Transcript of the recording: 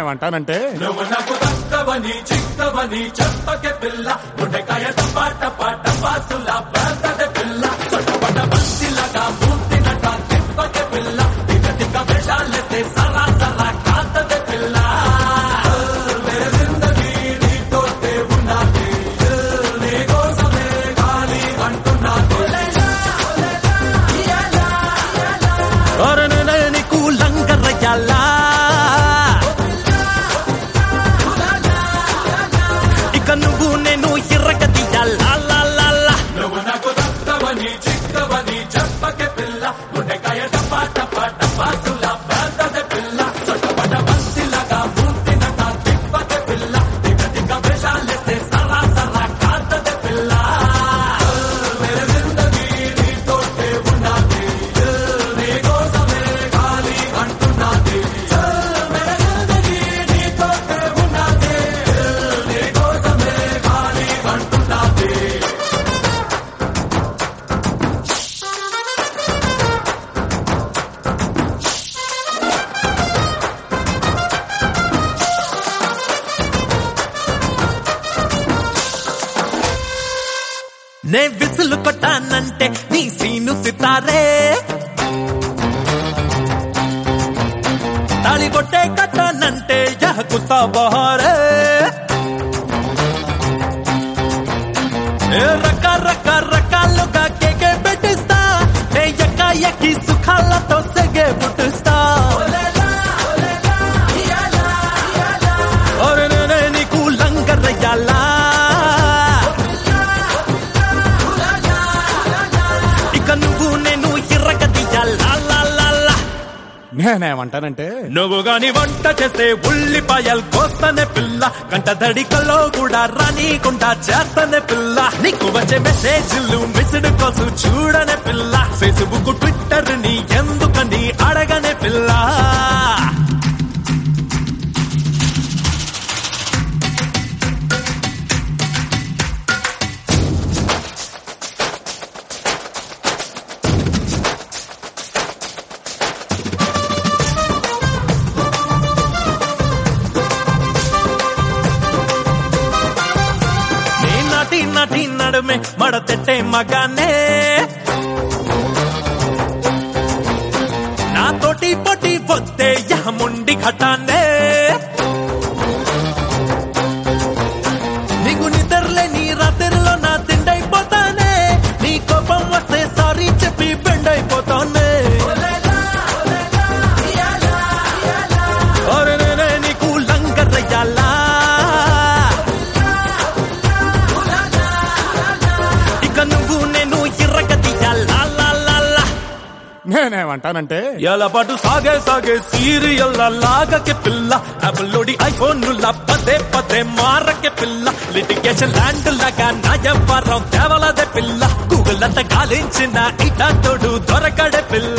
నేనేమంటానంటే నువ్వు నాకు దక్కవని చిక్కవని చెప్పకే పిల్ల గుండెకాయ టపా టపా టపాసులా పేదde పిల్ల సొట్టపట బంతిలాగా మూర్తినట తిప్పకే పిల్ల టిక టిక వేషాలెత్తే సరా సరా కాతదే పిల్ల మేరే జిందగీ నీతోటే ఉన్నది నీ కోసమే ఖాళీ అంటున్నది ఓరనే నీకు లంగరయ్యాలా ఇక నువ్వు నేను ఎర్రగదీయాలా లా లా లా నువ్వు నాకు దక్కవని చిక్కవని చెప్పకే పిల్ల గుండెకాయ టపా టపా టపాసులా పేదదే పిల్ల సొట్టపట బంతిలాగా మూర్తినట తిప్పకే పిల్ల టిక టిక వేషాలెత్తే సరా సరా కాతదే పిల్ల మేరే జిందగీ నీతోటే ఉన్నది నీ కోసమే ఖాళీ అంటున్నది మేరే జిందగీ నీతోటే ఉన్నది నీ కోసమే ఖాళీ అంటున్నది నే విసులు కొట్టానంటే నీ సీను సితారే తాళి కొట్టే కట్టానంటే యహ కుస్తా బహారే ఏ రక రక రకాలుగా కేకే పెట్టిస్తా ఏ ఎక్క ఎక్కి సుఖాలతో సెగే పుట్టిస్తా ఒరే నేనే నీకు లంగరయ్యాలా ఇక నువ్వు నేను ఎర్రగదీయాలా లా లా లా నేనేమంటానంటే నువ్వు గాని వంట చేస్తే ఉల్లిపాయలు కోస్తానే పిల్ల కంట దడికల్లో కూడా రానీకుండా చేస్తానే పిల్ల నీకు వచ్చే మెసేజ్లు మిస్డ్ కాల్స్ చూడనే పిల్ల ఫేస్బుక్ ట్విట్టర్ ని ఎందుకని అడగనే పిల్ల నీ నటి నటి నడుమే మడతెట్టే మగానే నాతోటి పొట్టి పొత్తే యహముండి ఘటానే నీకు నిద్రలే నీ రాత్రిలో నా తిండైపోతానే నీ కోపం వస్తే సారీ చెప్పి బెండైపోతానే ఒరే నేనే నీకు లంగరయ్యాలా ఇక నువ్వు నేను ఎర్రగదీయాలా లా లా లా నేనేమంటానంటే ఎలా పాటు సాగే సాగే సీరియల్ లాగకే పిల్ల యాపిల్లోడి ఐఫోన్ పదే పదే మారకే పిల్ల లిటిగేషన్ ల్యాండ్ లాగా నయవరం దేవలదే పిల్ల గూగుల్ అంతా గాలించిన ఇట తోడు దొరకడే పిల్ల